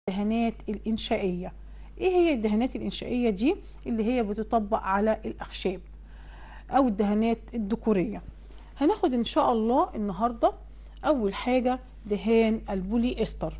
الدهانات الإنشائية إيه هي الدهانات الإنشائية دي اللي هي بتطبق على الأخشاب أو الدهانات الديكورية هناخد إن شاء الله النهاردة أول حاجة دهان البولي إستر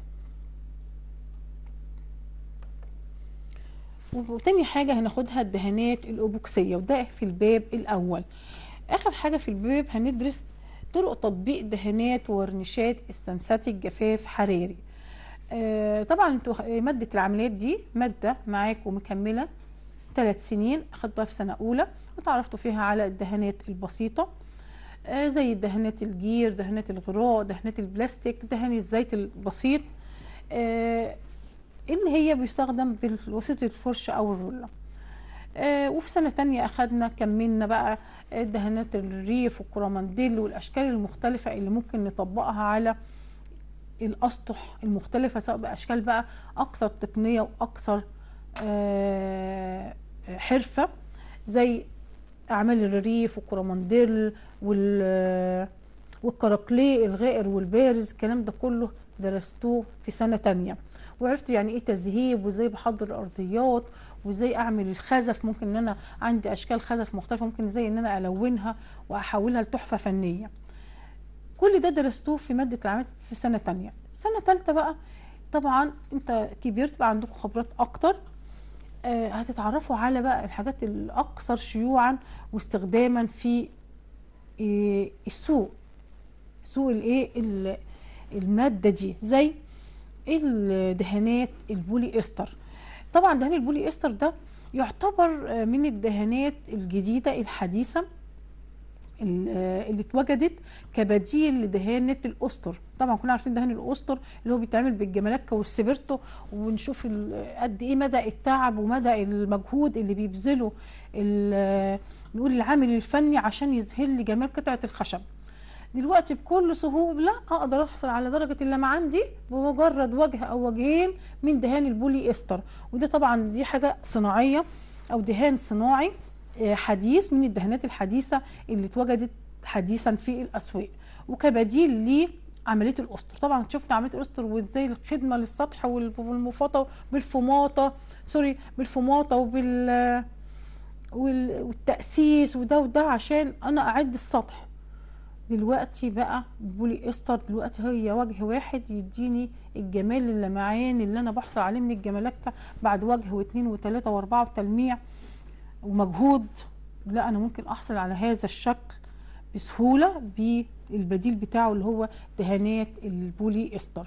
وتاني حاجة هناخدها الدهانات الأبوكسية وده في الباب الأول آخر حاجة في الباب هندرس طرق تطبيق دهانات وورنيشات السنساتيك جفاف حراري آه طبعا انتوا مادة العمليات دي مادة معاكم مكملة ثلاث سنين أخدتها في سنة أولى وتعرفتوا فيها على الدهانات البسيطة آه زي الدهانات الجير دهانات الغراء دهانات البلاستيك دهان الزيت البسيط آه اللي هي بيستخدم بواسطة الفرشة أو الرولة آه وفي سنة تانية أخدنا كملنا بقى دهانات الريف والكرامنديل والأشكال المختلفة اللي ممكن نطبقها على الأسطح المختلفة سواء بأشكال بقى أكثر تقنية وأكثر آه حرفة زي أعمال الريف والكرامنديل وال والكراكليه الغائر والبارز الكلام ده كله درستوه في سنة تانية وعرفت يعني ايه تذهيب وازاي بحضر الارضيات وازاي اعمل الخزف ممكن ان انا عندي اشكال خزف مختلفه ممكن ازاي ان انا الونها واحولها لتحفه فنيه كل ده درستوه في ماده العمليات في سنه تانية سنه تالتة بقى طبعا انت كبرت بقى عندكم خبرات اكتر آه هتتعرفوا على بقى الحاجات الاكثر شيوعا واستخداما في آه السوق سوق الايه الماده دي زي الدهانات البولي استر طبعا دهان البولي استر ده يعتبر من الدهانات الجديدة الحديثة اللي اتوجدت كبديل لدهانة الأسطر طبعا كلنا عارفين دهان الأسطر اللي هو بيتعمل بالجمالكة والسبرتو ونشوف قد ايه مدى التعب ومدى المجهود اللي بيبذله نقول العامل الفني عشان يظهر لي جمال قطعة الخشب دلوقتي بكل سهوله اقدر احصل على درجه اللمعان دي بمجرد وجه او وجهين من دهان البولي استر وده طبعا دي حاجه صناعيه او دهان صناعي حديث من الدهانات الحديثه اللي اتوجدت حديثا في الاسواق وكبديل لعمليه الاسطر طبعا شفنا عمليه الاسطر وازاي الخدمه للسطح والمفاطه بالفماطه سوري بالفماطه وبال والتاسيس وده وده عشان انا اعد السطح دلوقتي بقى بولي استر دلوقتي هي وجه واحد يديني الجمال اللمعان اللي انا بحصل عليه من الجمالكه بعد وجه واثنين وثلاثه واربعه وتلميع ومجهود لا انا ممكن احصل على هذا الشكل بسهوله بالبديل بتاعه اللي هو دهانات البولي استر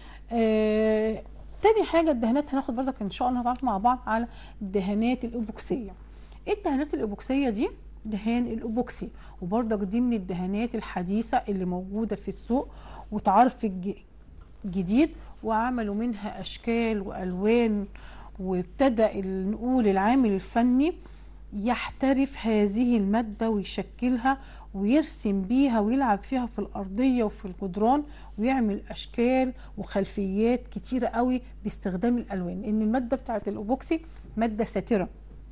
آه تاني حاجه الدهانات هناخد برضك ان شاء الله هنتعرف مع بعض على الدهانات الايبوكسيه ايه الدهانات الايبوكسيه دي دهان الايبوكسي وبرضك دي من الدهانات الحديثه اللي موجوده في السوق وتعرف في الجديد وعملوا منها اشكال والوان وابتدى نقول العامل الفني يحترف هذه الماده ويشكلها ويرسم بيها ويلعب فيها في الارضيه وفي الجدران ويعمل اشكال وخلفيات كتيره قوي باستخدام الالوان ان الماده بتاعت الايبوكسي ماده ساتره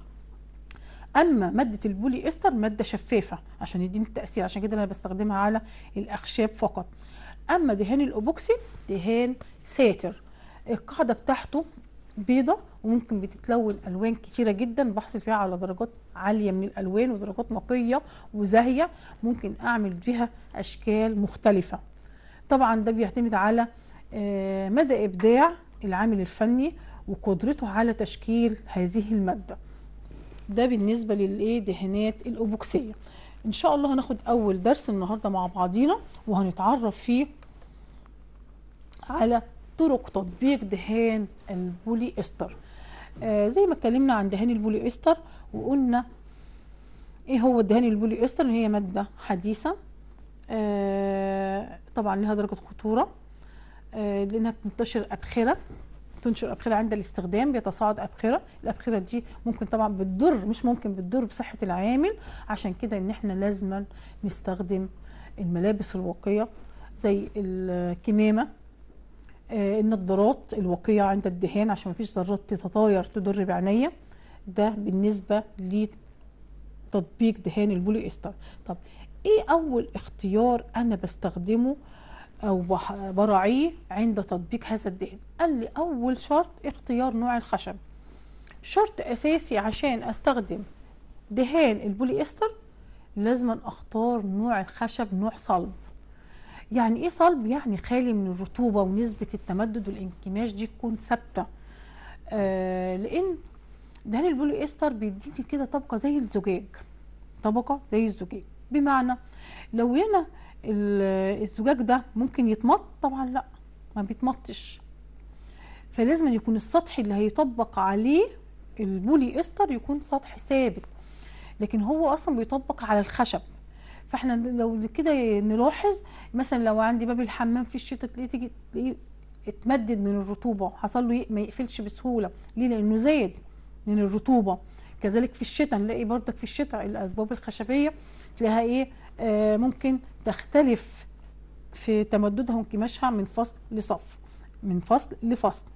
اما ماده البولي استر ماده شفافه عشان يديني التاثير عشان كده انا بستخدمها على الاخشاب فقط اما دهان الاوبوكسي دهان ساتر القاعده بتاعته بيضة وممكن بتتلون الوان كتيره جدا بحصل فيها على درجات عاليه من الالوان ودرجات نقيه وزاهيه ممكن اعمل بها اشكال مختلفه طبعا ده بيعتمد على مدى ابداع العامل الفني وقدرته على تشكيل هذه الماده ده بالنسبه للايه دهانات الاوبوكسيه ان شاء الله هناخد اول درس النهارده مع بعضينا وهنتعرف فيه على طرق تطبيق دهان البولي استر آه زي ما اتكلمنا عن دهان البولي استر وقلنا ايه هو الدهان البولي استر هي ماده حديثه آه طبعا لها درجه خطوره آه لانها بتنتشر ابخره تنشر ابخره عند الاستخدام بيتصاعد ابخره الابخره دي ممكن طبعا بتضر مش ممكن بتضر بصحه العامل عشان كده ان احنا لازم نستخدم الملابس الواقيه زي الكمامه آه النظارات الواقيه عند الدهان عشان ما فيش ذرات تتطاير تضر بعينيا ده بالنسبه لتطبيق دهان البولي استر طب ايه اول اختيار انا بستخدمه او بح- براعيه عند تطبيق هذا الدهان قال لي اول شرط اختيار نوع الخشب شرط اساسي عشان استخدم دهان البولي استر لازم اختار نوع الخشب نوع صلب يعني ايه صلب يعني خالي من الرطوبه ونسبه التمدد والانكماش دي تكون ثابته آه لان دهان البولي استر بيديني كده طبقه زي الزجاج طبقه زي الزجاج بمعنى لو هنا ال- الزجاج ده ممكن يتمط طبعا لا ما بيتمطش فلازم يكون السطح اللي هيطبق عليه البولي استر يكون سطح ثابت لكن هو اصلا بيطبق على الخشب فاحنا لو كده نلاحظ مثلا لو عندي باب الحمام في الشتاء تلاقيه تيجي تلاقيه اتمدد من الرطوبه حصل له ي- ما يقفلش بسهوله ليه لانه زاد من الرطوبه كذلك في الشتاء نلاقي بردك في الشتاء الابواب الخشبيه تلاقيها ايه آه ممكن تختلف في تمددها وانكماشها من فصل لصف من فصل لفصل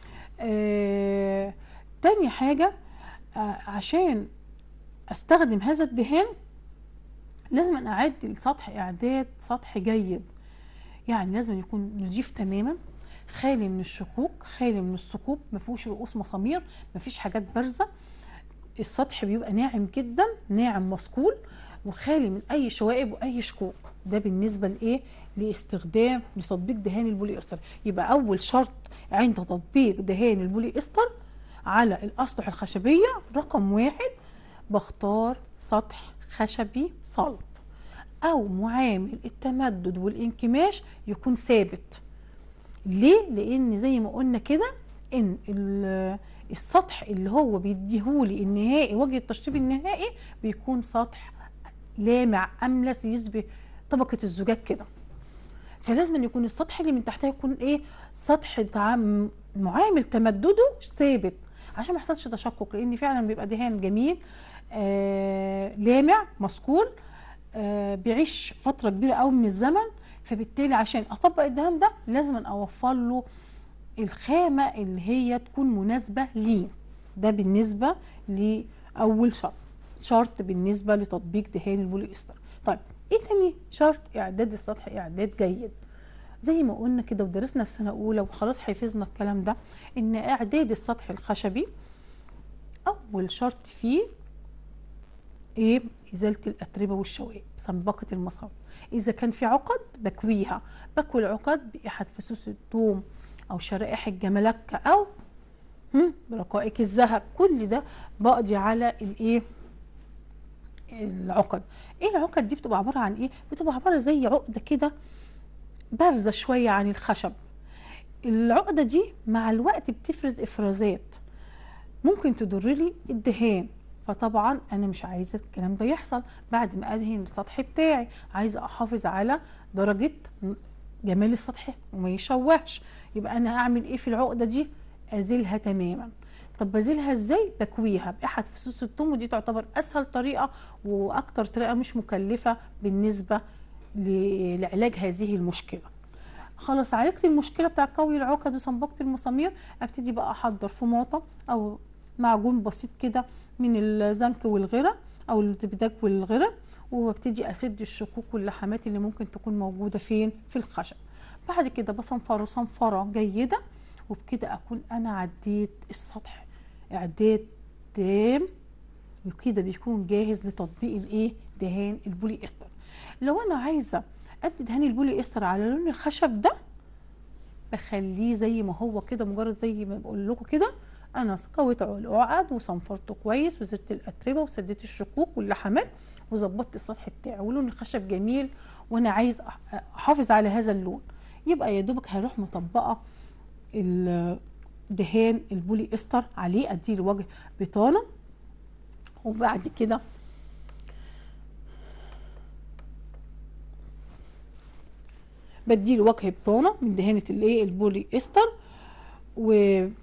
آه تاني حاجة آه عشان استخدم هذا الدهان لازم أن اعد السطح اعداد سطح جيد يعني لازم يكون نضيف تماما خالي من الشكوك خالي من الثقوب ما فيهوش رؤوس مسامير ما فيش حاجات بارزه السطح بيبقى ناعم جدا ناعم مصقول وخالي من اي شوائب واي شكوك ده بالنسبه لايه لاستخدام لتطبيق دهان البولي استر يبقى اول شرط عند تطبيق دهان البولي استر على الاسطح الخشبيه رقم واحد بختار سطح خشبي صلب او معامل التمدد والانكماش يكون ثابت ليه لان زي ما قلنا كده ان ال- السطح اللي هو بيديهولي النهائي وجه التشطيب النهائي بيكون سطح لامع املس يشبه طبقه الزجاج كده فلازم أن يكون السطح اللي من تحتها يكون ايه سطح تعام- معامل تمدده ثابت عشان ما يحصلش تشقق لان فعلا بيبقى دهان جميل آه لامع مصقول آه بيعيش فتره كبيره قوي من الزمن فبالتالي عشان اطبق الدهان ده لازم أن اوفر له الخامه اللي هي تكون مناسبه ليه ده بالنسبه لاول شرط شرط بالنسبه لتطبيق دهان البولي استر طيب ايه تاني شرط اعداد السطح اعداد جيد زي ما قلنا كده ودرسنا في سنه اولى وخلاص حفظنا الكلام ده ان اعداد السطح الخشبي اول شرط فيه ايه ازاله الاتربه والشوائب سنبقه المصاب اذا كان في عقد بكويها بكوي العقد باحد فصوص الثوم او شرائح الجملكه او هم، برقائق الذهب كل ده بقضي على الايه العقد ايه العقد دي بتبقى عباره عن ايه بتبقى عباره زي عقده كده بارزه شويه عن الخشب العقده دي مع الوقت بتفرز افرازات ممكن تضر لي الدهان فطبعا انا مش عايزه الكلام ده يحصل بعد ما ادهن السطح بتاعي عايزه احافظ على درجه جمال السطح وما يشوهش يبقى انا اعمل ايه في العقده دي ازيلها تماما طب بزيلها ازاي بكويها باحد فصوص الثوم ودي تعتبر اسهل طريقه واكتر طريقه مش مكلفه بالنسبه ل- لعلاج هذه المشكله خلاص عالجت المشكله بتاع كوي العقد وصنبقت المسامير ابتدي بقى احضر فماطه او معجون بسيط كده من الزنك والغرة او الزبداج والغرة وابتدي اسد الشكوك واللحمات اللي ممكن تكون موجوده فين في الخشب بعد كده بصنفره صنفره جيده وبكده اكون انا عديت السطح اعداد تام وكده بيكون جاهز لتطبيق الايه دهان البولي استر لو انا عايزه ادي دهان البولي استر على لون الخشب ده بخليه زي ما هو كده مجرد زي ما بقول لكم كده انا قويت العقد وصنفرته كويس وزدت الاتربه وسديت الشكوك واللحمات وظبطت السطح بتاعي ولون الخشب جميل وانا عايز أح- احافظ على هذا اللون يبقى يا دوبك هروح مطبقه الدهان البولي استر عليه اديله وجه بطانه وبعد كده بديله وجه بطانه من دهانه الايه البولي استر و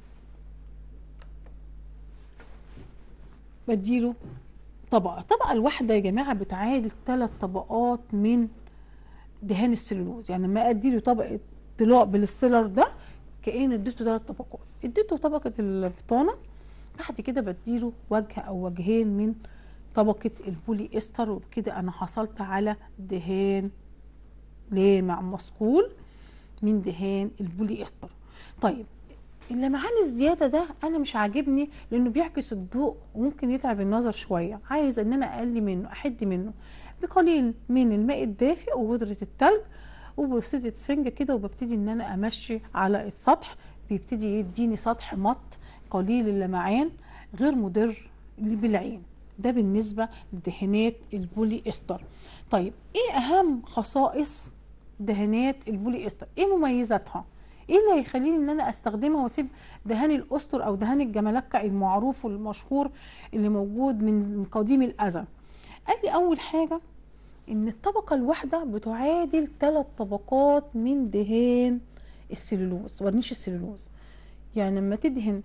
بديله طبقه الطبقه الواحده يا جماعه بتعادل ثلاث طبقات من دهان السلولوز يعني لما اديله طبقه طلاء بالسيلر ده كأن اديته ثلاث طبقات اديته طبقه البطانه بعد كده بديله وجه او وجهين من طبقه البولي استر وبكده انا حصلت على دهان لامع مصقول من دهان البولي استر طيب اللمعان الزياده ده انا مش عاجبني لانه بيعكس الضوء وممكن يتعب النظر شويه عايز ان انا اقل منه احد منه بقليل من الماء الدافئ وبودره التلج وبوسيله سفنجه كده وببتدي ان انا امشي على السطح بيبتدي يديني سطح مط قليل اللمعان غير مضر بالعين ده بالنسبه لدهانات البولي استر طيب ايه اهم خصائص دهانات البولي استر ايه مميزاتها ايه اللي هيخليني ان انا استخدمها واسيب دهان الاسطر او دهان الجمالكه المعروف والمشهور اللي موجود من قديم الازل قال لي اول حاجه ان الطبقه الواحده بتعادل ثلاث طبقات من دهان السلولوز ورنيش السلولوز يعني لما تدهن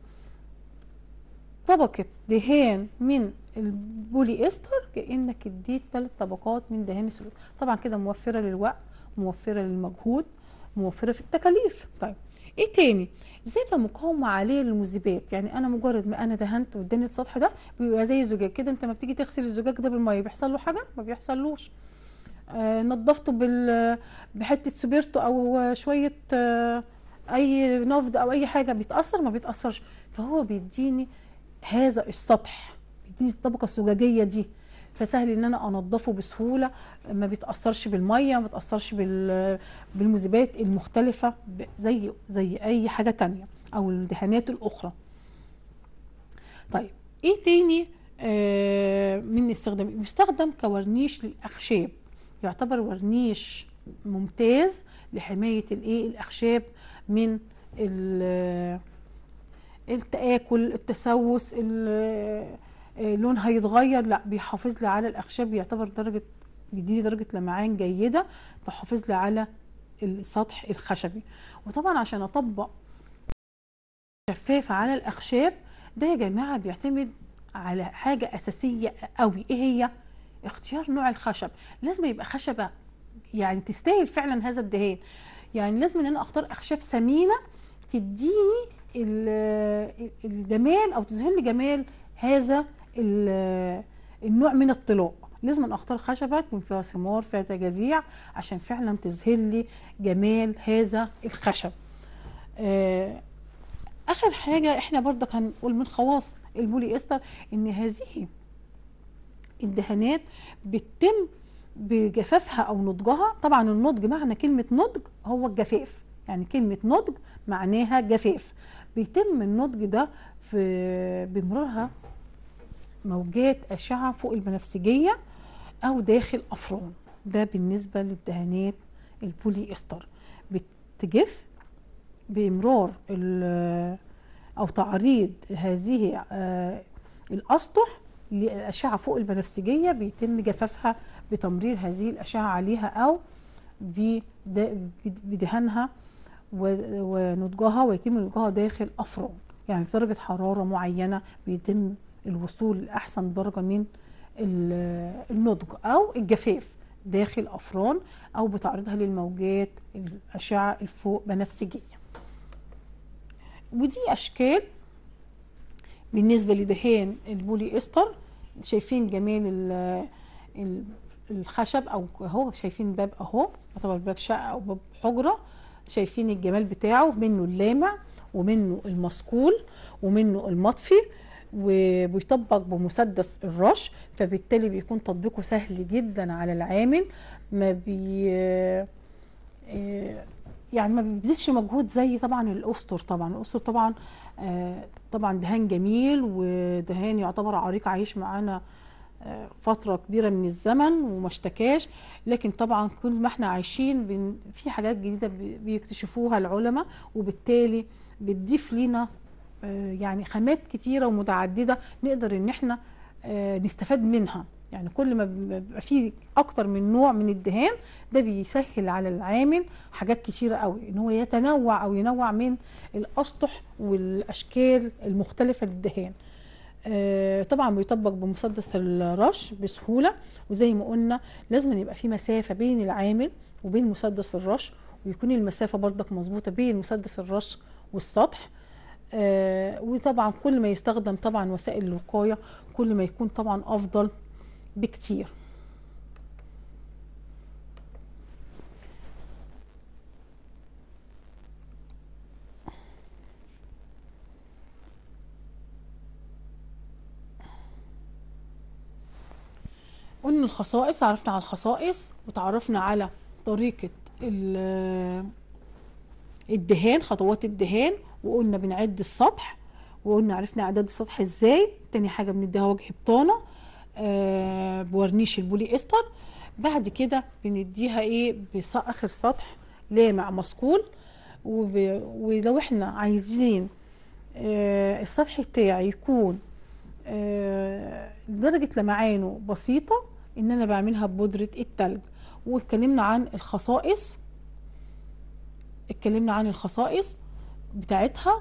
طبقة دهان من البولي استر كأنك اديت ثلاث طبقات من دهان السلولوز طبعا كده موفرة للوقت موفرة للمجهود موفرة في التكاليف طيب ايه تاني زيادة مقاومة عالية للمذيبات يعني انا مجرد ما انا دهنت واداني السطح ده بيبقى زي الزجاج كده انت ما بتيجي تغسل الزجاج ده بالميه بيحصل له حاجة ما بيحصلوش آه نظفته بال بحته سبيرتو او شويه آه اي نفض او اي حاجه بيتاثر ما بيتاثرش فهو بيديني هذا السطح بيديني الطبقه الزجاجيه دي فسهل ان انا انضفه بسهوله ما بيتاثرش بالميه ما بيتاثرش بال بالمذيبات المختلفه زي زي اي حاجه تانية او الدهانات الاخرى طيب ايه تاني آه من استخدام بيستخدم كورنيش للاخشاب يعتبر ورنيش ممتاز لحمايه الايه الاخشاب من التآكل التسوس لونها يتغير لا بيحافظ لي على الاخشاب يعتبر درجه بيديني درجه لمعان جيده تحافظ لي على السطح الخشبي وطبعا عشان اطبق شفافه على الاخشاب ده يا جماعه بيعتمد على حاجه اساسيه قوي ايه هي اختيار نوع الخشب لازم يبقى خشبه يعني تستاهل فعلا هذا الدهان يعني لازم ان انا اختار اخشاب ثمينه تديني الجمال او تظهر لي جمال هذا النوع من الطلاء لازم اختار خشبه تكون فيها ثمار فيها تجاذيع عشان فعلا تظهر لي جمال هذا الخشب اخر حاجه احنا برضك هنقول من خواص البولي استر ان هذه الدهانات بتتم بجفافها او نضجها طبعا النضج معنى كلمه نضج هو الجفاف يعني كلمه نضج معناها جفاف بيتم النضج ده في بمرورها موجات اشعه فوق البنفسجيه او داخل افران ده بالنسبه للدهانات البولي استر بتجف بامرار او تعريض هذه الاسطح للأشعة فوق البنفسجية بيتم جفافها بتمرير هذه الأشعة عليها أو بدهانها ونضجها ويتم نضجها داخل أفران يعني في درجة حرارة معينة بيتم الوصول لأحسن درجة من النضج أو الجفاف داخل أفران أو بتعرضها للموجات الأشعة الفوق بنفسجية ودي أشكال بالنسبة لدهان البولي استر شايفين جمال الخشب او اهو شايفين باب اهو يعتبر باب شقه او باب حجره شايفين الجمال بتاعه منه اللامع ومنه المصقول ومنه المطفي وبيطبق بمسدس الرش فبالتالي بيكون تطبيقه سهل جدا على العامل ما بي يعني ما بيبذلش مجهود زي طبعا الاسطر طبعا الاسطر طبعا آه طبعا دهان جميل ودهان يعتبر عريق عايش معانا آه فترة كبيرة من الزمن وما اشتكاش لكن طبعا كل ما احنا عايشين في حاجات جديدة بيكتشفوها العلماء وبالتالي بتضيف لنا آه يعني خامات كتيرة ومتعددة نقدر ان احنا نستفاد منها يعني كل ما بيبقى فيه اكتر من نوع من الدهان ده بيسهل على العامل حاجات كتيره قوي ان هو يتنوع او ينوع من الاسطح والاشكال المختلفه للدهان آه طبعا بيطبق بمسدس الرش بسهوله وزي ما قلنا لازم يبقى في مسافه بين العامل وبين مسدس الرش ويكون المسافه برضك مظبوطه بين مسدس الرش والسطح آه وطبعا كل ما يستخدم طبعا وسائل الوقايه كل ما يكون طبعا افضل بكتير قلنا الخصائص عرفنا على الخصائص وتعرفنا على طريقة ال- الدهان خطوات الدهان وقلنا بنعد السطح وقلنا عرفنا اعداد السطح ازاي تاني حاجة بنديها وجه بطانة آه بورنيش البولي استر بعد كده بنديها ايه بص اخر سطح لامع مصقول وب... ولو احنا عايزين آه السطح بتاعي يكون آه درجة لمعانه بسيطة ان انا بعملها ببودرة التلج واتكلمنا عن الخصائص اتكلمنا عن الخصائص بتاعتها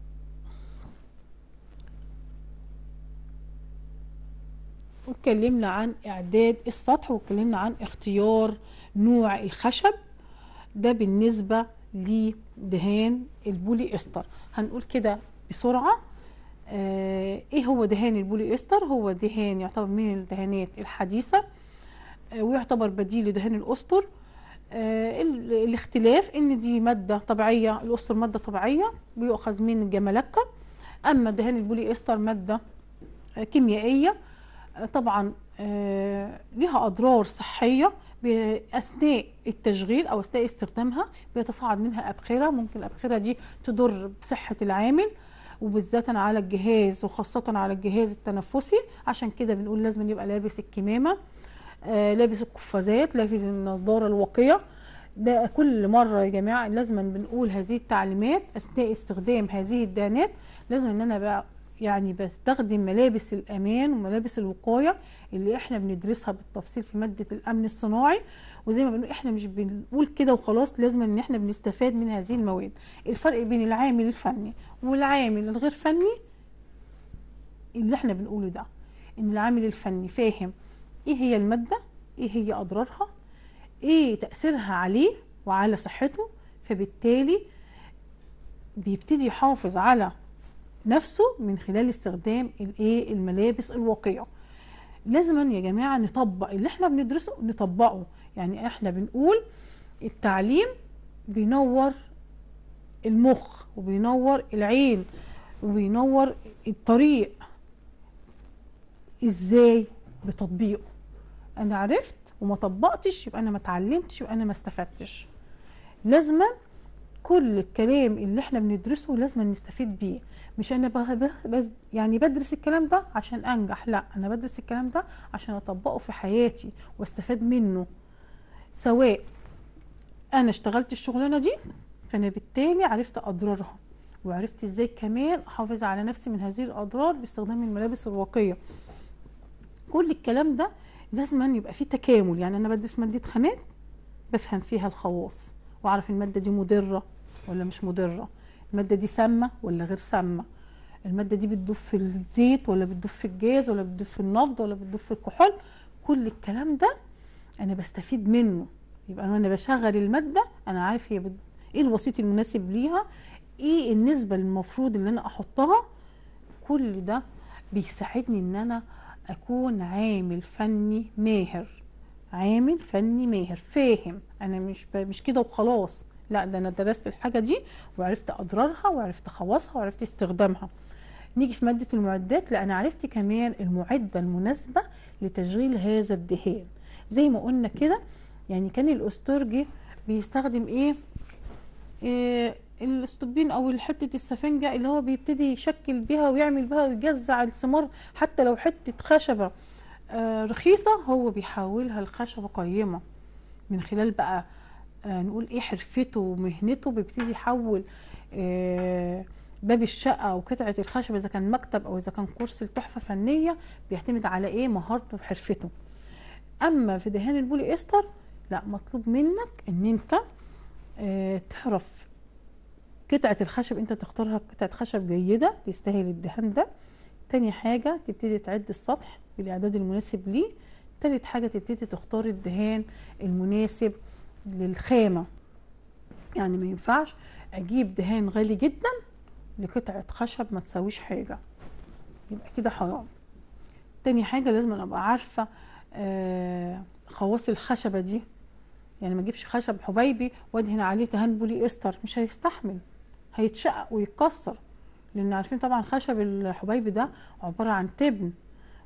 واتكلمنا عن اعداد السطح واتكلمنا عن اختيار نوع الخشب ده بالنسبة لدهان البولي استر هنقول كده بسرعة آه ايه هو دهان البولي استر هو دهان يعتبر من الدهانات الحديثة آه ويعتبر بديل لدهان الاسطر آه ال- الاختلاف ان دي مادة طبيعية الاسطر مادة طبيعية بيؤخذ من الجمالكة اما دهان البولي استر مادة آه كيميائية آه طبعا آه لها اضرار صحية ب- اثناء التشغيل او اثناء استخدامها بيتصاعد منها ابخرة ممكن الابخرة دي تضر بصحة العامل وبالذات على الجهاز وخاصة على الجهاز التنفسي عشان كده بنقول لازم يبقى لابس الكمامة آه لابس القفازات لابس النظارة الواقية ده كل مرة يا جماعة لازم بنقول هذه التعليمات أثناء استخدام هذه الدهانات لازم إن أنا بقى يعني بستخدم ملابس الأمان وملابس الوقاية اللي إحنا بندرسها بالتفصيل في مادة الأمن الصناعي وزي ما بنقول إحنا مش بنقول كده وخلاص لازم إن إحنا بنستفاد من هذه المواد الفرق بين العامل الفني والعامل الغير فني اللي إحنا بنقوله ده إن العامل الفني فاهم إيه هي المادة إيه هي أضرارها ايه تأثيرها عليه وعلى صحته فبالتالي بيبتدي يحافظ على نفسه من خلال استخدام الايه الملابس الواقية لازم يا جماعة نطبق اللي احنا بندرسه نطبقه يعني احنا بنقول التعليم بينور المخ وبينور العين وبينور الطريق ازاي بتطبيقه انا عرفت وما طبقتش يبقى انا ما اتعلمتش يبقى انا ما استفدتش لازما كل الكلام اللي احنا بندرسه لازم نستفيد بيه مش انا بغ... بغ... بس يعني بدرس الكلام ده عشان انجح لا انا بدرس الكلام ده عشان اطبقه في حياتي واستفاد منه سواء انا اشتغلت الشغلانه دي فانا بالتالي عرفت اضرارها وعرفت ازاي كمان احافظ على نفسي من هذه الاضرار باستخدام الملابس الواقيه كل الكلام ده لازم أن يبقى فيه تكامل يعني انا بدرس ماده خامات بفهم فيها الخواص واعرف الماده دي مضره ولا مش مضره الماده دي سامه ولا غير سامه الماده دي بتدوب في الزيت ولا بتدوب في الجاز ولا بتدوب في النفط ولا بتدوب في الكحول كل الكلام ده انا بستفيد منه يبقى انا بشغل الماده انا عارف هي بت... ايه الوسيط المناسب ليها ايه النسبه المفروض اللي انا احطها كل ده بيساعدني ان انا اكون عامل فني ماهر عامل فني ماهر فاهم انا مش ب... مش كده وخلاص لا ده انا درست الحاجه دي وعرفت اضرارها وعرفت خواصها وعرفت استخدامها نيجي في ماده المعدات لا انا عرفت كمان المعده المناسبه لتشغيل هذا الدهان زي ما قلنا كده يعني كان الاستورجي بيستخدم ايه, إيه الاستوبين او حته السفنجه اللي هو بيبتدي يشكل بيها ويعمل بها ويجزع الثمار حتى لو حته خشبه آه رخيصه هو بيحولها لخشبه قيمه من خلال بقى آه نقول ايه حرفته ومهنته بيبتدي يحول آه باب الشقه او قطعه الخشب اذا كان مكتب او اذا كان كرسي لتحفه فنيه بيعتمد على ايه مهارته وحرفته اما في دهان البولي استر لا مطلوب منك ان انت آه تعرف قطعة الخشب انت تختارها قطعة خشب جيدة تستاهل الدهان ده تاني حاجة تبتدي تعد السطح بالإعداد المناسب ليه تالت حاجة تبتدي تختار الدهان المناسب للخامة يعني ما ينفعش أجيب دهان غالي جدا لقطعة خشب ما تساويش حاجة يبقى كده حرام تاني حاجة لازم أبقى عارفة آه خواص الخشبة دي يعني ما اجيبش خشب حبيبي وادهن عليه دهان بولي استر مش هيستحمل هيتشقق ويتكسر لان عارفين طبعا خشب الحبيبي ده عباره عن تبن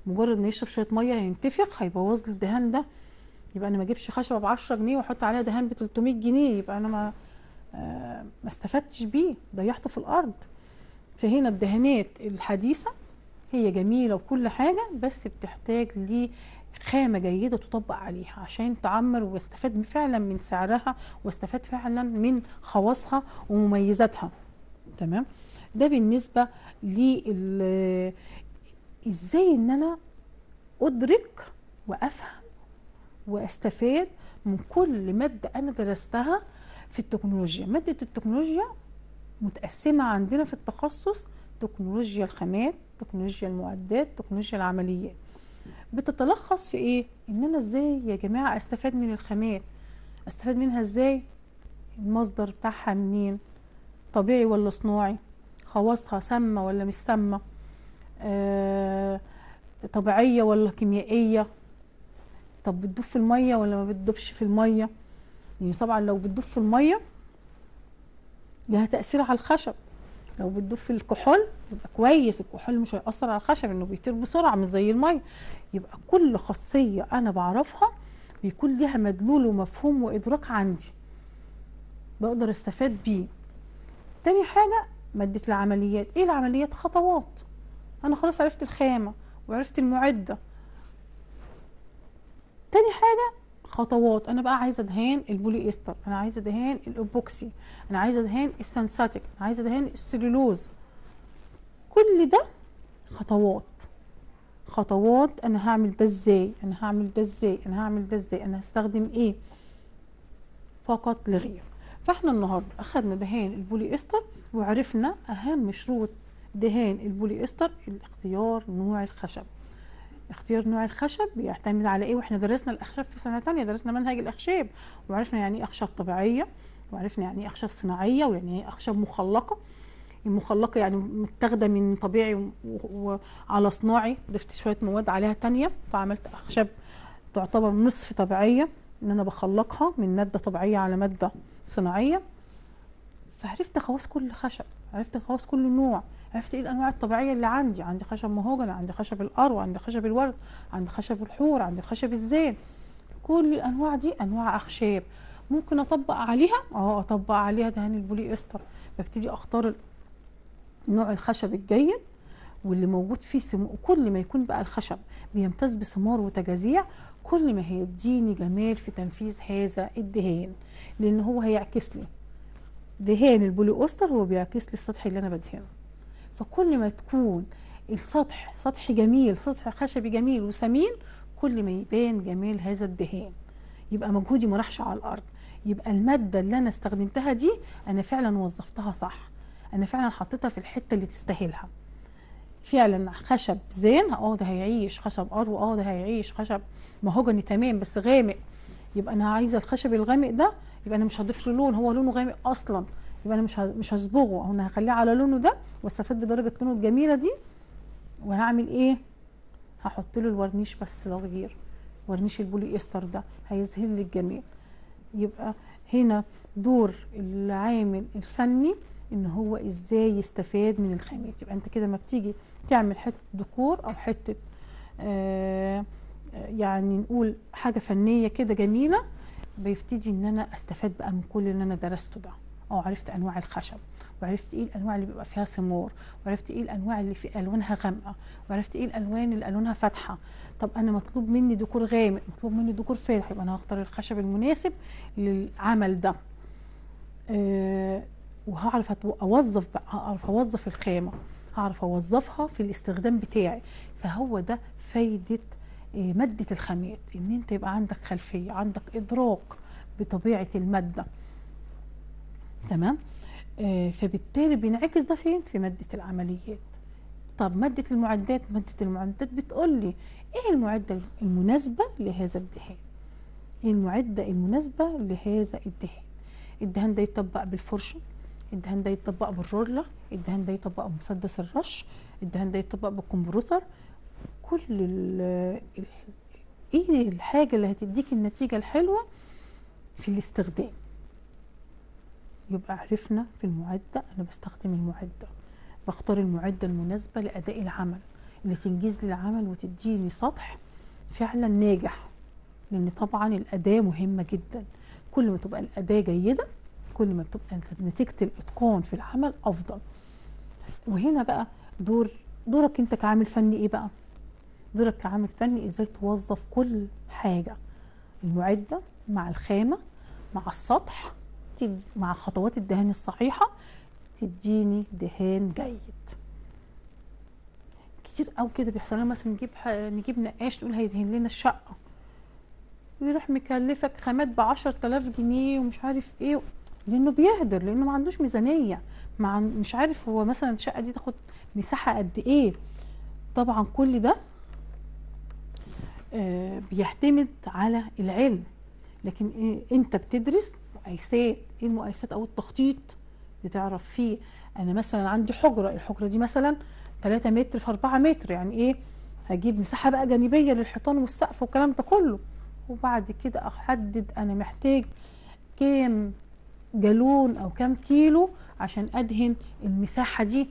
مجرد ما يشرب شويه ميه هينتفخ هيبوظ لي الدهان ده يبقى انا ما اجيبش خشبه ب 10 جنيه واحط عليها دهان ب 300 جنيه يبقى انا ما آه ما استفدتش بيه ضيعته في الارض فهنا الدهانات الحديثه هي جميله وكل حاجه بس بتحتاج لخامه جيده تطبق عليها عشان تعمر واستفاد فعلا من سعرها واستفاد فعلا من خواصها ومميزاتها تمام ده بالنسبه لل ازاي ان انا ادرك وافهم واستفاد من كل ماده انا درستها في التكنولوجيا ماده التكنولوجيا متقسمه عندنا في التخصص تكنولوجيا الخامات تكنولوجيا المعدات تكنولوجيا العمليات بتتلخص في ايه ان انا ازاي يا جماعه استفاد من الخامات استفاد منها ازاي المصدر بتاعها منين طبيعي ولا صناعي خواصها سامه ولا مش سامه آه طبيعيه ولا كيميائيه طب بتدوب في الميه ولا ما بتدوبش في الميه يعني طبعا لو بتدوب في الميه لها تاثير على الخشب لو بتدوب في الكحول يبقى كويس الكحول مش هيأثر على الخشب انه بيطير بسرعه مش زي الميه يبقى كل خاصيه انا بعرفها بيكون ليها مدلول ومفهوم وادراك عندي بقدر استفاد بيه تاني حاجه ماده العمليات ايه العمليات خطوات انا خلاص عرفت الخامه وعرفت المعده تاني حاجه خطوات انا بقى عايزه دهان البولي استر انا عايزه دهان الاوبوكسي انا عايزه دهان السنساتيك انا عايزه دهان السلولوز كل ده خطوات خطوات انا هعمل ده ازاي انا هعمل ده ازاي انا هعمل ده ازاي انا هستخدم ايه فقط لغير فاحنا النهارده اخدنا دهان البولي استر وعرفنا اهم شروط دهان البولي استر الاختيار نوع الخشب اختيار نوع الخشب بيعتمد على ايه واحنا درسنا الاخشاب في سنه تانية درسنا منهج الاخشاب وعرفنا يعني ايه اخشاب طبيعيه وعرفنا يعني ايه اخشاب صناعيه ويعني ايه اخشاب مخلقه المخلقه يعني متاخده من طبيعي وعلى صناعي ضفت شويه مواد عليها تانية فعملت اخشاب تعتبر نصف طبيعيه ان انا بخلقها من ماده طبيعيه على ماده صناعيه فعرفت خواص كل خشب عرفت خواص كل نوع عرفت ايه الانواع الطبيعيه اللي عندي عندي خشب مهوجن عندي خشب الارو عندي خشب الورد عندي خشب الحور عندي خشب الزين كل الانواع دي انواع اخشاب ممكن اطبق عليها اه اطبق عليها دهان البولي استر ببتدي اختار نوع الخشب الجيد واللي موجود فيه سم... كل ما يكون بقى الخشب بيمتاز بثمار وتجاذيع كل ما هيديني جمال في تنفيذ هذا الدهان لان هو هيعكس لي دهان البولي استر هو بيعكس لي السطح اللي انا بدهنه فكل ما تكون السطح سطح جميل سطح خشبي جميل وسمين كل ما يبان جمال هذا الدهان يبقى مجهودي ما راحش على الارض يبقى الماده اللي انا استخدمتها دي انا فعلا وظفتها صح انا فعلا حطيتها في الحته اللي تستاهلها فعلا خشب زين اه ده هيعيش خشب ارو اه ده هيعيش خشب مهوجني تمام بس غامق يبقى انا عايزه الخشب الغامق ده يبقى انا مش هضيف له لون هو لونه غامق اصلا يبقى انا مش مش هصبغه انا هخليه على لونه ده واستفاد بدرجه لونه الجميله دي وهعمل ايه هحط له الورنيش بس صغير ورنيش البولي استر ده هيظهر لي الجمال يبقى هنا دور العامل الفني ان هو ازاي يستفاد من الخامات يبقى انت كده ما بتيجي تعمل حته ديكور او حته آه يعني نقول حاجه فنيه كده جميله بيبتدي ان انا استفاد بقى من كل اللي انا درسته ده اه عرفت انواع الخشب وعرفت ايه الانواع اللي بيبقى فيها ثمار وعرفت ايه الانواع اللي في الوانها غامقه وعرفت ايه الالوان اللي الوانها فاتحه طب انا مطلوب مني ديكور غامق مطلوب مني ديكور فاتح يبقى انا هختار الخشب المناسب للعمل ده آه وهعرف اوظف بقى هعرف اوظف الخامه هعرف اوظفها في الاستخدام بتاعي فهو ده فايده آه ماده الخامات ان انت يبقى عندك خلفيه عندك ادراك بطبيعه الماده تمام آه فبالتالي بينعكس ده فين في ماده العمليات طب ماده المعدات ماده المعدات بتقول لي ايه المعده المناسبه لهذا الدهان ايه المعده المناسبه لهذا الدهان الدهان ده يطبق بالفرشه الدهان ده يطبق بالرولة الدهان ده يطبق بمسدس الرش الدهان ده يطبق بالكمبروسر كل ال ال ايه الحاجة اللي هتديك النتيجة الحلوة في الاستخدام يبقى عرفنا في المعدة أنا بستخدم المعدة بختار المعدة المناسبة لأداء العمل اللي تنجز لي العمل وتديني سطح فعلا ناجح لان طبعا الاداه مهمه جدا كل ما تبقى الاداه جيده كل ما بتبقى نتيجه الاتقان في العمل افضل وهنا بقى دور دورك انت كعامل فني ايه بقى دورك كعامل فني ازاي توظف كل حاجه المعده مع الخامه مع السطح تد- مع خطوات الدهان الصحيحه تديني دهان جيد كتير قوي كده بيحصل لنا مثلا نجيب ح- نجيب نقاش نقول هيدهن لنا الشقه ويروح مكلفك خامات ب 10000 جنيه ومش عارف ايه لانه بيهدر لانه ما عندوش ميزانيه مع مش عارف هو مثلا الشقه دي تاخد مساحه قد ايه طبعا كل ده آه، بيعتمد على العلم لكن إيه انت بتدرس مقايسات ايه المقايسات او التخطيط بتعرف فيه انا مثلا عندي حجره الحجره دي مثلا 3 متر في 4 متر يعني ايه هجيب مساحه بقى جانبيه للحيطان والسقف والكلام ده كله وبعد كده احدد انا محتاج كام جالون او كام كيلو عشان ادهن المساحه دي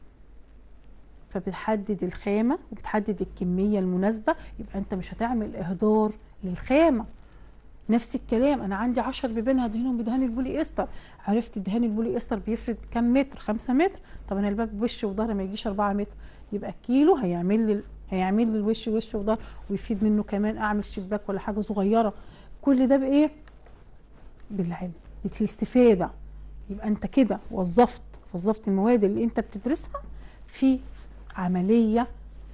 فبتحدد الخامه وبتحدد الكميه المناسبه يبقى انت مش هتعمل اهدار للخامه نفس الكلام انا عندي 10 بيبان هدهنهم بدهان البولي استر عرفت دهان البولي استر بيفرد كام متر 5 متر طب انا الباب وش وظهر ما يجيش 4 متر يبقى الكيلو هيعمل لي هيعمل لي الوش وش وظهر ويفيد منه كمان اعمل شباك ولا حاجه صغيره كل ده بايه بالعلم بالاستفاده يبقى انت كده وظفت وظفت المواد اللي انت بتدرسها في عمليه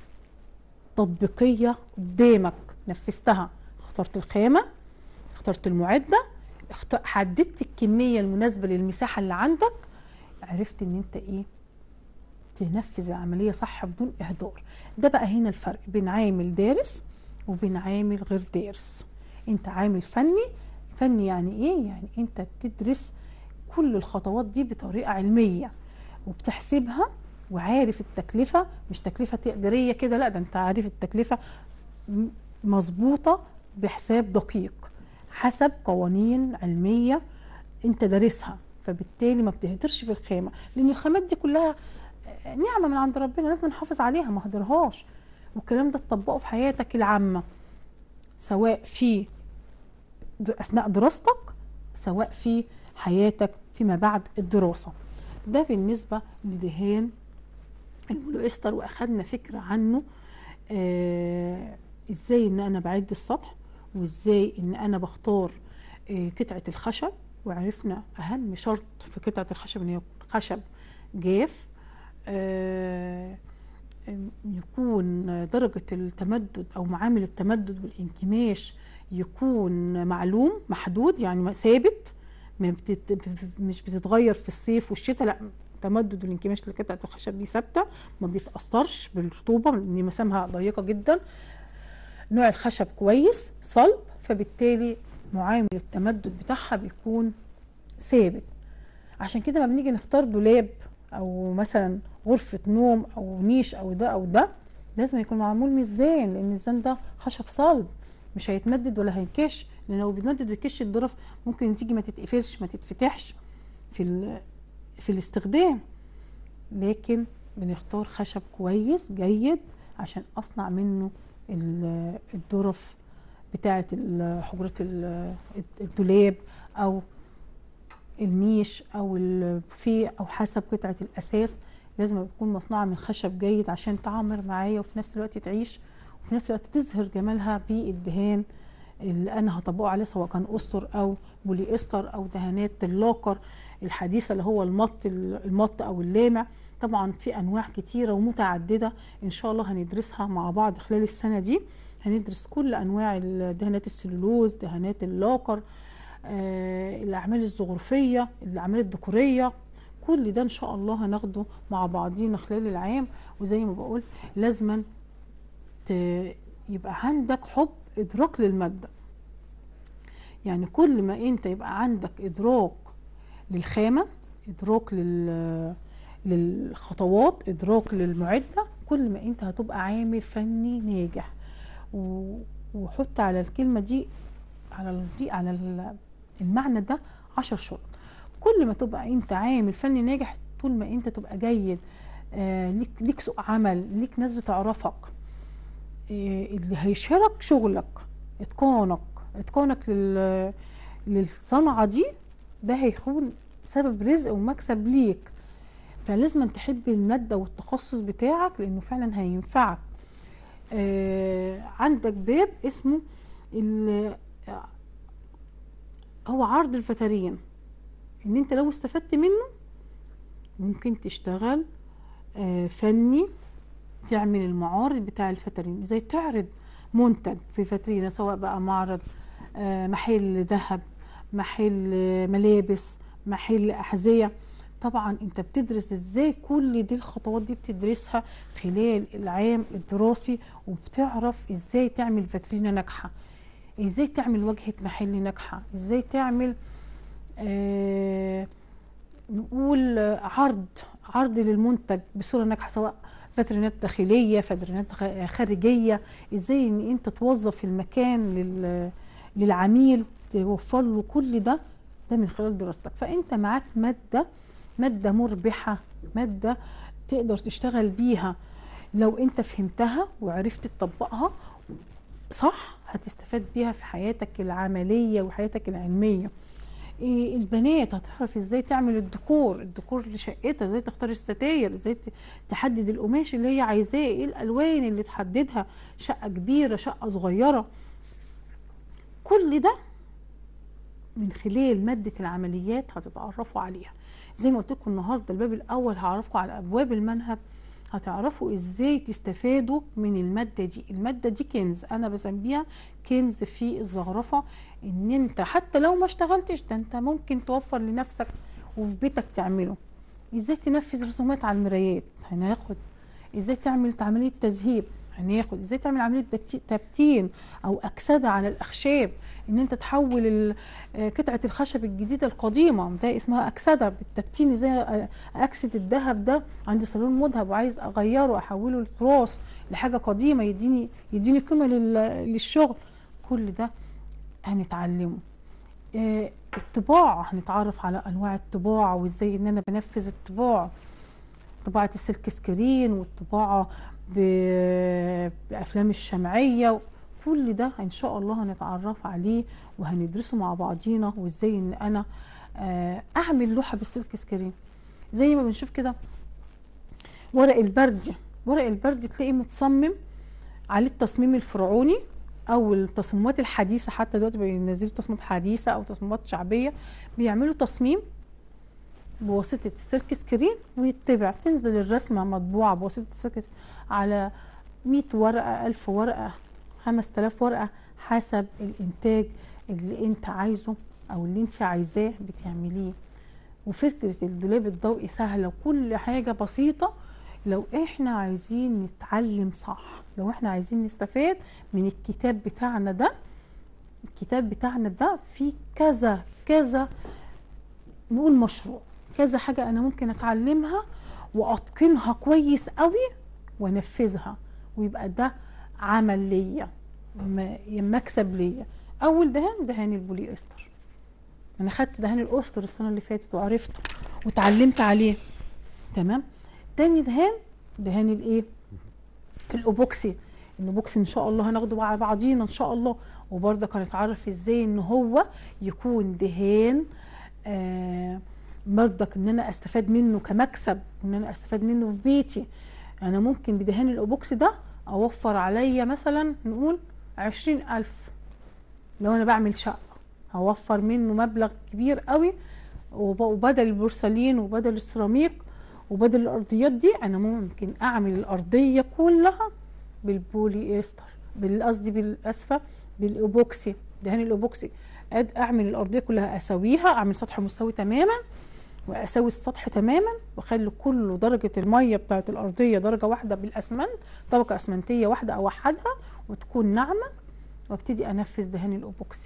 تطبيقيه قدامك نفذتها اخترت الخامه اخترت المعده اخت- حددت الكميه المناسبه للمساحه اللي عندك عرفت ان انت ايه تنفذ العمليه صح بدون اهدار ده بقى هنا الفرق بين عامل دارس وبين عامل غير دارس انت عامل فني فني يعني ايه يعني انت بتدرس كل الخطوات دي بطريقه علميه وبتحسبها وعارف التكلفه مش تكلفه تقديريه كده لا ده انت عارف التكلفه م- مظبوطه بحساب دقيق حسب قوانين علميه انت دارسها فبالتالي ما بتهدرش في الخامه لان الخامات دي كلها آه، نعمه من عند ربنا لازم نحافظ عليها ما هدرهاش والكلام ده تطبقه في حياتك العامه سواء في د- اثناء دراستك سواء في حياتك فيما بعد الدراسه ده بالنسبه لدهان البوليستر واخدنا فكره عنه آه ازاي ان انا بعد السطح وازاي ان انا بختار آه قطعه الخشب وعرفنا اهم شرط في قطعه الخشب ان هي خشب جاف آه يكون درجة التمدد أو معامل التمدد والانكماش يكون معلوم محدود يعني ثابت ما بتت... مش بتتغير في الصيف والشتاء لا تمدد والانكماش لقطعة الخشب دي ثابتة ما بيتأثرش بالرطوبة لأن مسامها ضيقة جدا نوع الخشب كويس صلب فبالتالي معامل التمدد بتاعها بيكون ثابت عشان كده لما بنيجي نختار دولاب او مثلا غرفة نوم او نيش او ده او ده لازم يكون معمول ميزان لان الميزان ده خشب صلب مش هيتمدد ولا هينكش لان لو بيتمدد ويكش الظرف ممكن تيجي ما تتقفلش ما تتفتحش في ال- في الاستخدام لكن بنختار خشب كويس جيد عشان اصنع منه ال- الظرف بتاعه ال- حجرة ال- الدولاب او النيش او البوفيه او حسب قطعه الاساس لازم تكون مصنوعه من خشب جيد عشان تعمر معايا وفي نفس الوقت تعيش وفي نفس الوقت تظهر جمالها بالدهان اللي انا هطبقه عليه سواء كان اسطر او بولي استر او دهانات اللاكر الحديثه اللي هو المط المط او اللامع طبعا في انواع كتيره ومتعدده ان شاء الله هندرسها مع بعض خلال السنه دي هندرس كل انواع دهانات السلولوز دهانات اللاكر آه، الاعمال الزخرفيه الاعمال الديكوريه كل ده ان شاء الله هناخده مع بعضينا خلال العام وزي ما بقول لازما ت- يبقى عندك حب ادراك للماده يعني كل ما انت يبقى عندك ادراك للخامه ادراك لل للخطوات ادراك للمعده كل ما انت هتبقى عامل فني ناجح و- وحط على الكلمه دي على ال- دي على ال- المعنى ده عشر شروط كل ما تبقى انت عامل فني ناجح طول ما انت تبقى جيد آه ليك ليك سوق عمل ليك ناس بتعرفك آه اللي هيشهرك شغلك اتقانك اتقانك لل للصنعه دي ده هيكون سبب رزق ومكسب ليك فلازم تحب الماده والتخصص بتاعك لانه فعلا هينفعك آه عندك باب اسمه ال- هو عرض الفترين ان انت لو استفدت منه ممكن تشتغل آه، فني تعمل المعارض بتاع الفترين ازاي تعرض منتج في فترينه سواء بقى معرض آه، محل ذهب محل آه، ملابس محل احذيه طبعا انت بتدرس ازاي كل دي الخطوات دي بتدرسها خلال العام الدراسي وبتعرف ازاي تعمل فاترينا ناجحه ازاي تعمل واجهه محل ناجحه ازاي تعمل آه نقول آه، عرض عرض للمنتج بصوره ناجحه سواء فاترينات داخليه فاترينات خ- خارجيه ازاي ان انت توظف المكان لل للعميل توفر له كل ده ده من خلال دراستك فانت معاك ماده ماده مربحه ماده تقدر تشتغل بيها لو انت فهمتها وعرفت تطبقها صح هتستفاد بيها في حياتك العمليه وحياتك العلميه إيه البنات هتعرف ازاي تعمل الديكور الديكور لشقتها ازاي تختار الستاير ازاي ت- تحدد القماش اللي هي عايزاه ايه الالوان اللي تحددها شقه كبيره شقه صغيره كل ده من خلال ماده العمليات هتتعرفوا عليها زي ما قلت لكم النهارده الباب الاول هعرفكم على ابواب المنهج هتعرفوا ازاي تستفادوا من الماده دي الماده دي كنز انا بسميها كنز في الزخرفه ان انت حتى لو ما اشتغلتش ده انت ممكن توفر لنفسك وفي بيتك تعمله ازاي تنفذ رسومات على المرايات هناخد ازاي تعمل عمليه تذهيب هناخد ازاي تعمل عمليه بت- تبتين او اكسده على الاخشاب ان انت تحول ال- آه، قطعه الخشب الجديده القديمه ده اسمها اكسده بالتبتين ازاي آه، اكسد الذهب ده عندي صالون مذهب وعايز اغيره احوله لتراث لحاجه قديمه يديني يديني قيمه لل- للشغل كل ده هنتعلمه آه، الطباعة هنتعرف على أنواع الطباعة وإزاي إن أنا بنفذ الطباعة طباعة السلك سكرين والطباعة ب- بأفلام الشمعية كل ده إن شاء الله هنتعرف عليه وهندرسه مع بعضينا وإزاي إن أنا آه، أعمل لوحة بالسلك سكرين زي ما بنشوف كده ورق البرد ورق البرد تلاقيه متصمم عليه التصميم الفرعوني او التصميمات الحديثه حتى دلوقتي بينزلوا تصميمات حديثه او تصميمات شعبيه بيعملوا تصميم بواسطه السلك سكرين ويتبع تنزل الرسمه مطبوعه بواسطه السلك سكرين على 100 ورقه 1000 ورقه 5000 ورقه حسب الانتاج اللي انت عايزه او اللي انت عايزاه بتعمليه وفكره الدولاب الضوئي سهله وكل حاجه بسيطه لو احنا عايزين نتعلم صح لو احنا عايزين نستفاد من الكتاب بتاعنا ده الكتاب بتاعنا ده فيه كذا كذا نقول مشروع كذا حاجة أنا ممكن أتعلمها وأتقنها كويس قوي وأنفذها ويبقى ده عمل ليا م- مكسب ليا أول دهان دهان البولي إستر أنا خدت دهان الأستر السنة اللي فاتت وعرفته وتعلمت عليه تمام تاني دهان دهان الايه الاوبوكسي الاوبوكسي ان شاء الله هناخده مع بعضينا ان شاء الله وبرضك هنتعرف ازاي ان هو يكون دهان آه برضك ان انا استفاد منه كمكسب ان انا استفاد منه في بيتي انا ممكن بدهان الاوبوكسي ده اوفر عليا مثلا نقول عشرين الف لو انا بعمل شقه هوفر منه مبلغ كبير قوي وب- وبدل البورسلين وبدل السيراميك وبدل الارضيات دي انا ممكن اعمل الارضيه كلها بالبولي استر بال- قصدي بالاسفه بالاوبوكسي دهان الاوبوكسي أد- اعمل الارضيه كلها اسويها اعمل سطح مستوي تماما واسوي السطح تماما واخلي كله درجه الميه بتاعه الارضيه درجه واحده بالاسمنت طبقه اسمنتيه واحده اوحدها وتكون ناعمه وابتدي انفذ دهان الاوبوكسي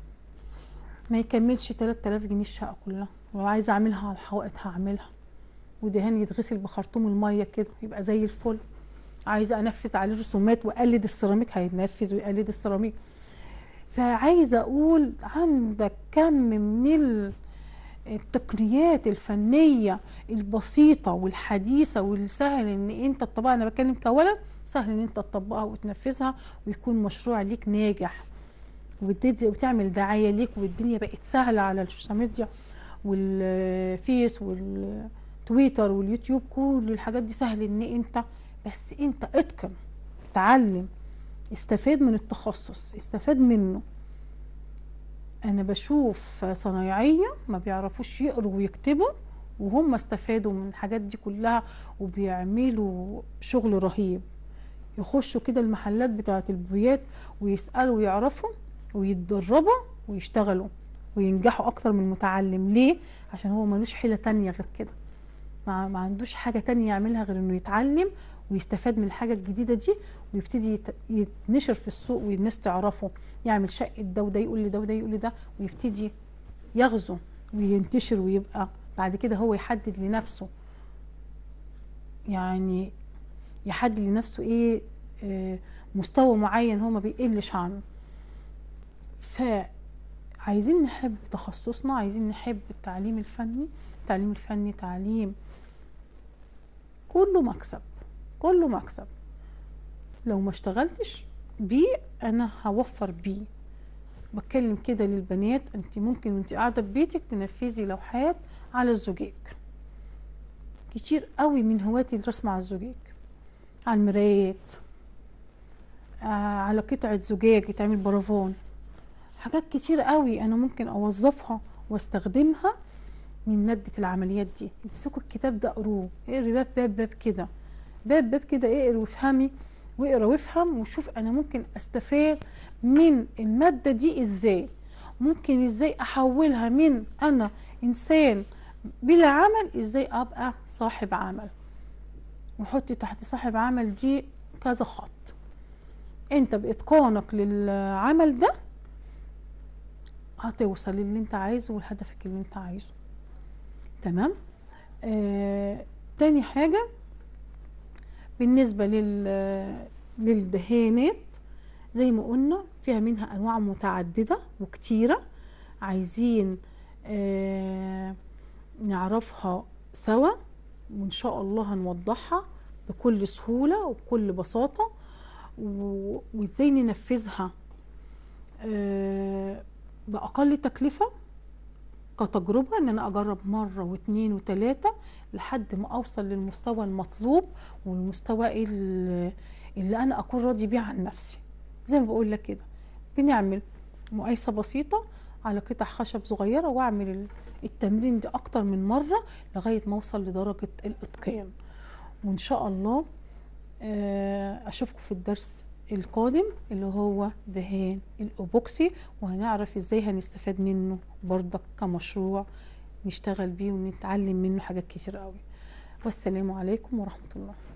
ما يكملش 3000 جنيه الشقه كلها ولو عايزه اعملها على الحوائط هعملها ودهان يتغسل بخرطوم الميه كده يبقى زي الفل عايزه انفذ عليه رسومات واقلد السيراميك هيتنفذ ويقلد السيراميك فعايزه اقول عندك كم من ال- التقنيات الفنية البسيطة والحديثة والسهل ان انت تطبقها انا بتكلم كولا سهل ان انت تطبقها وتنفذها ويكون مشروع ليك ناجح وتدي وتعمل دعاية ليك والدنيا بقت سهلة على السوشيال ميديا والفيس والتويتر واليوتيوب كل الحاجات دي سهل ان انت بس انت اتقن اتعلم استفاد من التخصص استفاد منه انا بشوف صنايعيه ما بيعرفوش يقروا ويكتبوا وهم استفادوا من الحاجات دي كلها وبيعملوا شغل رهيب يخشوا كده المحلات بتاعه البويات ويسالوا ويعرفوا ويتدربوا ويشتغلوا وينجحوا اكتر من المتعلم ليه عشان هو ملوش حيله تانية غير كده ما, ما عندوش حاجه تانية يعملها غير انه يتعلم ويستفاد من الحاجه الجديده دي ويبتدي يتنشر في السوق والناس تعرفه يعمل شقه ده وده يقول لده وده يقول لده ويبتدي يغزو وينتشر ويبقى بعد كده هو يحدد لنفسه يعني يحدد لنفسه ايه آه مستوى معين هو ما بيقلش عنه فعايزين نحب تخصصنا عايزين نحب التعليم الفني التعليم الفني تعليم كله مكسب كله مكسب لو ما اشتغلتش بيه انا هوفر بيه بتكلم كده للبنات انت ممكن وانت قاعده في بيتك تنفذي لوحات على الزجاج كتير قوي من هواتي الرسم على الزجاج على المرايات آه على قطعه زجاج يتعمل برافون حاجات كتير قوي انا ممكن اوظفها واستخدمها من مادة العمليات دي امسكوا الكتاب ده قروه اقري باب باب باب كده باب باب كده اقري وافهمي واقرا وافهم وشوف انا ممكن استفاد من المادة دي ازاي ممكن ازاي احولها من انا انسان بلا عمل ازاي ابقى صاحب عمل وحطي تحت صاحب عمل دي كذا خط انت باتقانك للعمل ده هتوصل للي انت عايزه ولهدفك اللي انت عايزه تمام آه تاني حاجة بالنسبة لل للدهانات زي ما قلنا فيها منها انواع متعددة وكتيرة عايزين آه نعرفها سوا وان شاء الله هنوضحها بكل سهولة وبكل بساطة وازاي ننفذها آه بأقل تكلفة كتجربة ان انا اجرب مرة واثنين وثلاثة لحد ما اوصل للمستوى المطلوب والمستوى اللي, اللي انا اكون راضي بيه عن نفسي زي ما بقول لك كده بنعمل مقايسة بسيطة على قطع خشب صغيرة واعمل التمرين ده اكتر من مرة لغاية ما اوصل لدرجة الاتقان وان شاء الله اشوفكم في الدرس القادم اللي هو دهان الاوبوكسي وهنعرف ازاي هنستفاد منه برضك كمشروع نشتغل بيه ونتعلم منه حاجات كتير قوي والسلام عليكم ورحمة الله